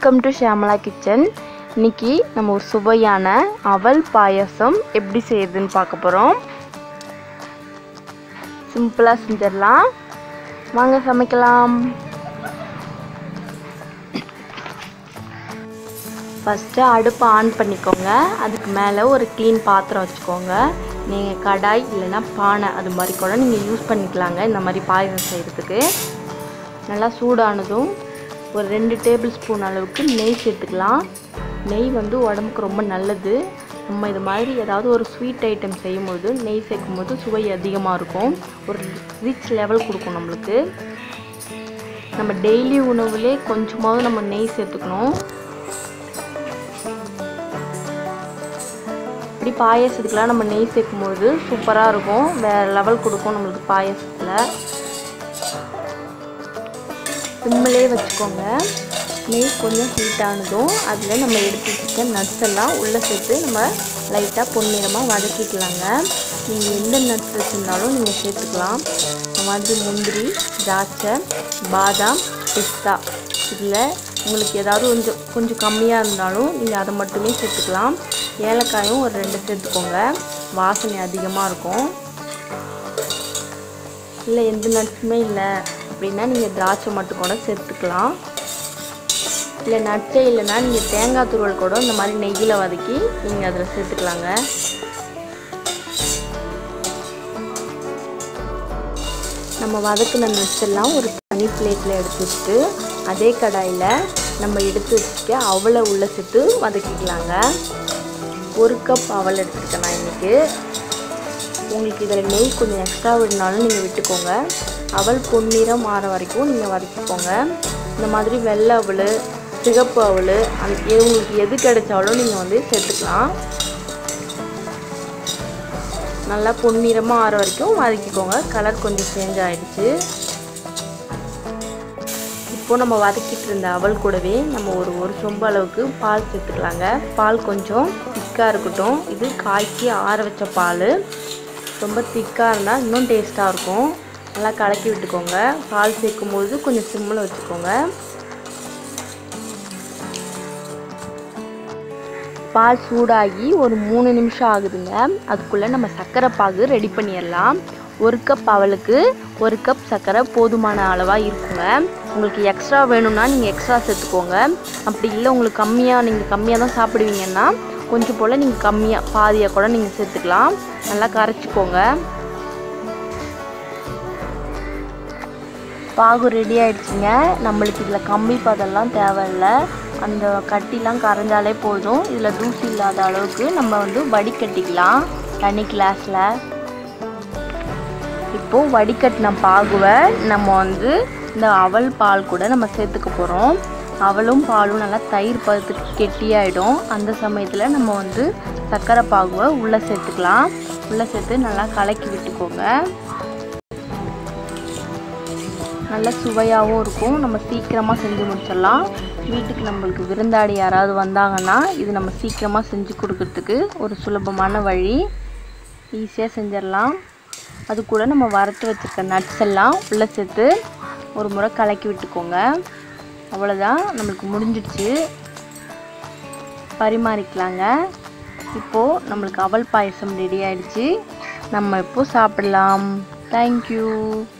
welcome to Shyamala kitchen இன்னைக்கு நம்ம ஒரு சுவையான அவல் பாயாசம் எப்படி செய்யுதுன்னு பார்க்க போகிறோம் சிம்பிளாக செஞ்சிடலாம் வாங்க சமைக்கலாம் ஃபஸ்ட்டு அடுப்பை ஆன் பண்ணிக்கோங்க அதுக்கு மேலே ஒரு க்ளீன் பாத்திரம் வச்சுக்கோங்க நீங்கள் கடாய் இல்லைன்னா பானை அது மாதிரி கூட நீங்கள் யூஸ் பண்ணிக்கலாங்க இந்த மாதிரி பாயசம் செய்கிறதுக்கு நல்லா சூடானதும் ஒரு ரெண்டு டேபிள் ஸ்பூன் அளவுக்கு நெய் சேர்த்துக்கலாம் நெய் வந்து உடம்புக்கு ரொம்ப நல்லது நம்ம இது மாதிரி ஏதாவது ஒரு ஸ்வீட் ஐட்டம் செய்யும்போது நெய் சேர்க்கும்போது சுவை அதிகமாக இருக்கும் ஒரு ரிச் லெவல் கொடுக்கும் நம்மளுக்கு நம்ம டெய்லி உணவுலே கொஞ்சமாவது நம்ம நெய் சேர்த்துக்கணும் இப்படி பாயசத்துக்கெலாம் நம்ம நெய் சேர்க்கும்போது சூப்பராக இருக்கும் வேறு லெவல் கொடுக்கும் நம்மளுக்கு பாயசத்தில் சிம்மிலே வச்சுக்கோங்க நெய் கொஞ்சம் ஹீட் ஆனதும் அதில் நம்ம எடுத்து வச்சுக்க நட்ஸ் எல்லாம் உள்ளே சேர்த்து நம்ம லைட்டாக பொன்னிறமாக வதக்கிக்கலாங்க நீங்கள் எந்த நட்ஸ் வச்சுருந்தாலும் நீங்கள் சேர்த்துக்கலாம் இந்த மாதிரி முந்திரி திராட்சை பாதாம் பிஸ்தா இதில் உங்களுக்கு ஏதாவது கொஞ்சம் கொஞ்சம் கம்மியாக இருந்தாலும் நீங்கள் அதை மட்டுமே சேர்த்துக்கலாம் ஏலக்காயும் ஒரு ரெண்டு சேர்த்துக்கோங்க வாசனை அதிகமாக இருக்கும் இல்லை எந்த நட்ஸுமே இல்லை அப்படின்னா நீங்கள் திராட்சை மட்டும் கூட சேர்த்துக்கலாம் இல்லை நட்ஸே இல்லைன்னா நீங்கள் தேங்காய் துருவல் கூட இந்த மாதிரி நெய்யில் வதக்கி நீங்கள் அதில் சேர்த்துக்கலாங்க நம்ம வதக்கின நட்ஸ் எல்லாம் ஒரு தனி பிளேட்டில் எடுத்து வச்சுட்டு அதே கடாயில் நம்ம எடுத்து வச்சுக்க அவளை உள்ளே சேர்த்து வதக்கிக்கலாங்க ஒரு கப் அவல் எடுத்துருக்கேன் நான் இன்றைக்கி உங்களுக்கு இதில் நெய் கொஞ்சம் எக்ஸ்ட்ரா விடனாலும் நீங்கள் விட்டுக்கோங்க அவல் பொன்னிறம் மாற வரைக்கும் நீங்கள் வதக்கிக்கோங்க இந்த மாதிரி வெள்ளை அவல் சிகப்பு அவல் அந்த உங்களுக்கு எது கிடைச்சாலும் நீங்கள் வந்து சேர்த்துக்கலாம் நல்லா பொன்னிறமாக ஆற வரைக்கும் வதக்கிக்கோங்க கலர் கொஞ்சம் சேஞ்ச் ஆகிடுச்சு இப்போ நம்ம வதக்கிட்டு இருந்த அவல் கூடவே நம்ம ஒரு ஒரு சொம்பு அளவுக்கு பால் சேர்த்துக்கலாங்க பால் கொஞ்சம் திக்காக இருக்கட்டும் இது காய்ச்சி ஆற வச்ச பால் ரொம்ப திக்காக இருந்தால் இன்னும் டேஸ்ட்டாக இருக்கும் நல்லா கலக்கி விட்டுக்கோங்க பால் சேர்க்கும் போது கொஞ்சம் சிம்மில் வச்சுக்கோங்க பால் சூடாகி ஒரு மூணு நிமிஷம் ஆகுதுங்க அதுக்குள்ளே நம்ம சர்க்கரை பாகு ரெடி பண்ணிடலாம் ஒரு கப் அவளுக்கு ஒரு கப் சர்க்கரை போதுமான அளவாக இருக்குங்க உங்களுக்கு எக்ஸ்ட்ரா வேணும்னா நீங்கள் எக்ஸ்ட்ரா சேர்த்துக்கோங்க அப்படி இல்லை உங்களுக்கு கம்மியாக நீங்கள் கம்மியாக தான் சாப்பிடுவீங்கன்னா கொஞ்சம் போல் நீங்கள் கம்மியாக பாதியாக கூட நீங்கள் சேர்த்துக்கலாம் நல்லா கரைச்சிக்கோங்க பாகு ரெடி ஆயிடுச்சுங்க நம்மளுக்கு இதில் கம்பி பதெல்லாம் தேவையில்லை அந்த கட்டிலாம் கரைஞ்சாலே போதும் இதில் தூசி இல்லாத அளவுக்கு நம்ம வந்து வடிகட்டிக்கலாம் தனி கிளாஸில் இப்போது வடிகட்டின பாகுவை நம்ம வந்து இந்த அவல் பால் கூட நம்ம சேர்த்துக்க போகிறோம் அவளும் பாலும் நல்லா தயிர் பதத்துக்கு கெட்டியாயிடும் அந்த சமயத்தில் நம்ம வந்து சர்க்கரை பாகுவை உள்ளே சேர்த்துக்கலாம் உள்ளே சேர்த்து நல்லா கலக்கி விட்டுக்கோங்க நல்ல சுவையாகவும் இருக்கும் நம்ம சீக்கிரமாக செஞ்சு முடிச்சிடலாம் வீட்டுக்கு நம்மளுக்கு விருந்தாடி யாராவது வந்தாங்கன்னா இது நம்ம சீக்கிரமாக செஞ்சு கொடுக்கறதுக்கு ஒரு சுலபமான வழி ஈஸியாக செஞ்சிடலாம் அது கூட நம்ம வறுத்து வச்சுருக்க நட்ஸ் எல்லாம் உள்ளே சேர்த்து ஒரு முறை கலக்கி விட்டுக்கோங்க அவ்வளோதான் நம்மளுக்கு முடிஞ்சிடுச்சு பரிமாறிக்கலாங்க இப்போது நம்மளுக்கு அவல் பாயசம் ரெடி ஆயிடுச்சு நம்ம இப்போது சாப்பிடலாம் தேங்க்யூ